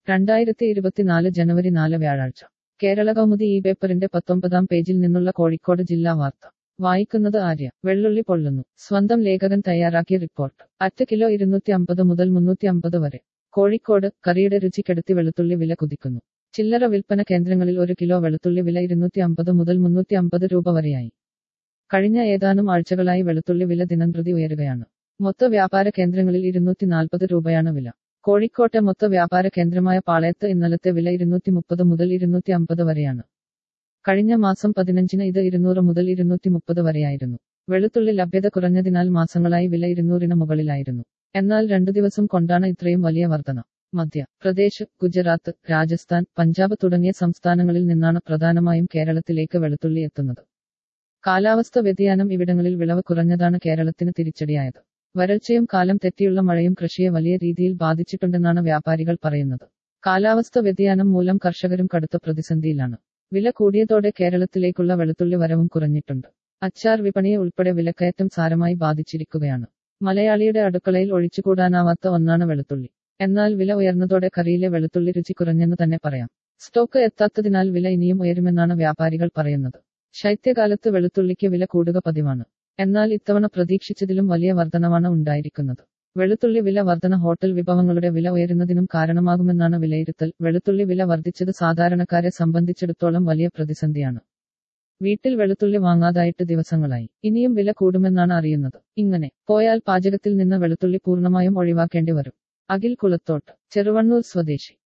രണ്ടായിരത്തി ഇരുപത്തിനാല് ജനുവരി നാല് വ്യാഴാഴ്ച കേരള കൗമുദി ഈ പേപ്പറിന്റെ പത്തൊമ്പതാം പേജിൽ നിന്നുള്ള കോഴിക്കോട് ജില്ലാ വാർത്ത വായിക്കുന്നത് ആര്യ വെള്ളുള്ളി പൊള്ളുന്നു സ്വന്തം ലേഖകൻ തയ്യാറാക്കിയ റിപ്പോർട്ട് അറ്റ് കിലോ ഇരുന്നൂറ്റി അമ്പത് മുതൽ മുന്നൂറ്റി അമ്പത് വരെ കോഴിക്കോട് കറിയുടെ രുചിക്കെടുത്തി വെളുത്തുള്ളി വില കുതിക്കുന്നു ചില്ലറ വിൽപ്പന കേന്ദ്രങ്ങളിൽ ഒരു കിലോ വെളുത്തുള്ളി വില ഇരുന്നൂറ്റി അമ്പത് മുതൽ മുന്നൂറ്റി അമ്പത് രൂപ വരെയായി കഴിഞ്ഞ ഏതാനും ആഴ്ചകളായി വെളുത്തുള്ളി വില ദിനംപ്രതി ഉയരുകയാണ് മൊത്ത വ്യാപാര കേന്ദ്രങ്ങളിൽ ഇരുന്നൂറ്റി നാൽപ്പത് രൂപയാണ് വില കോഴിക്കോട്ടെ മൊത്ത വ്യാപാര കേന്ദ്രമായ പാളയത്ത് ഇന്നലത്തെ വില ഇരുന്നൂറ്റി മുപ്പത് മുതൽ ഇരുന്നൂറ്റി അമ്പത് വരെയാണ് കഴിഞ്ഞ മാസം പതിനഞ്ചിന് ഇത് ഇരുന്നൂറ് മുതൽ ഇരുന്നൂറ്റി മുപ്പത് വരെയായിരുന്നു വെളുത്തുള്ളി ലഭ്യത കുറഞ്ഞതിനാൽ മാസങ്ങളായി വില ഇരുന്നൂറിന് മുകളിലായിരുന്നു എന്നാൽ രണ്ടു ദിവസം കൊണ്ടാണ് ഇത്രയും വലിയ വർധന മധ്യ പ്രദേശ് ഗുജറാത്ത് രാജസ്ഥാൻ പഞ്ചാബ് തുടങ്ങിയ സംസ്ഥാനങ്ങളിൽ നിന്നാണ് പ്രധാനമായും കേരളത്തിലേക്ക് വെളുത്തുള്ളി എത്തുന്നത് കാലാവസ്ഥ വ്യതിയാനം ഇവിടങ്ങളിൽ വിളവ് കുറഞ്ഞതാണ് കേരളത്തിന് തിരിച്ചടിയായത് വരൾച്ചയും കാലം തെറ്റിയുള്ള മഴയും കൃഷിയെ വലിയ രീതിയിൽ ബാധിച്ചിട്ടുണ്ടെന്നാണ് വ്യാപാരികൾ പറയുന്നത് കാലാവസ്ഥ വ്യതിയാനം മൂലം കർഷകരും കടുത്ത പ്രതിസന്ധിയിലാണ് വില കൂടിയതോടെ കേരളത്തിലേക്കുള്ള വെളുത്തുള്ളി വരവും കുറഞ്ഞിട്ടുണ്ട് അച്ചാർ വിപണിയെ ഉൾപ്പെടെ വിലക്കയറ്റം സാരമായി ബാധിച്ചിരിക്കുകയാണ് മലയാളിയുടെ അടുക്കളയിൽ ഒഴിച്ചുകൂടാനാവാത്ത ഒന്നാണ് വെളുത്തുള്ളി എന്നാൽ വില ഉയർന്നതോടെ കറിയിലെ വെളുത്തുള്ളി രുചി കുറഞ്ഞെന്ന് തന്നെ പറയാം സ്റ്റോക്ക് എത്താത്തതിനാൽ വില ഇനിയും ഉയരുമെന്നാണ് വ്യാപാരികൾ പറയുന്നത് ശൈത്യകാലത്ത് വെളുത്തുള്ളിക്ക് വില കൂടുക പതിവാണ് എന്നാൽ ഇത്തവണ പ്രതീക്ഷിച്ചതിലും വലിയ വർധനവാണ് ഉണ്ടായിരിക്കുന്നത് വെളുത്തുള്ളി വില വർധന ഹോട്ടൽ വിഭവങ്ങളുടെ വില ഉയരുന്നതിനും കാരണമാകുമെന്നാണ് വിലയിരുത്തൽ വെളുത്തുള്ളി വില വർദ്ധിച്ചത് സാധാരണക്കാരെ സംബന്ധിച്ചിടത്തോളം വലിയ പ്രതിസന്ധിയാണ് വീട്ടിൽ വെളുത്തുള്ളി വാങ്ങാതായിട്ട് ദിവസങ്ങളായി ഇനിയും വില കൂടുമെന്നാണ് അറിയുന്നത് ഇങ്ങനെ പോയാൽ പാചകത്തിൽ നിന്ന് വെളുത്തുള്ളി പൂർണ്ണമായും ഒഴിവാക്കേണ്ടി വരും അഖിൽ കുളത്തോട്ട് ചെറുവണ്ണൂർ സ്വദേശി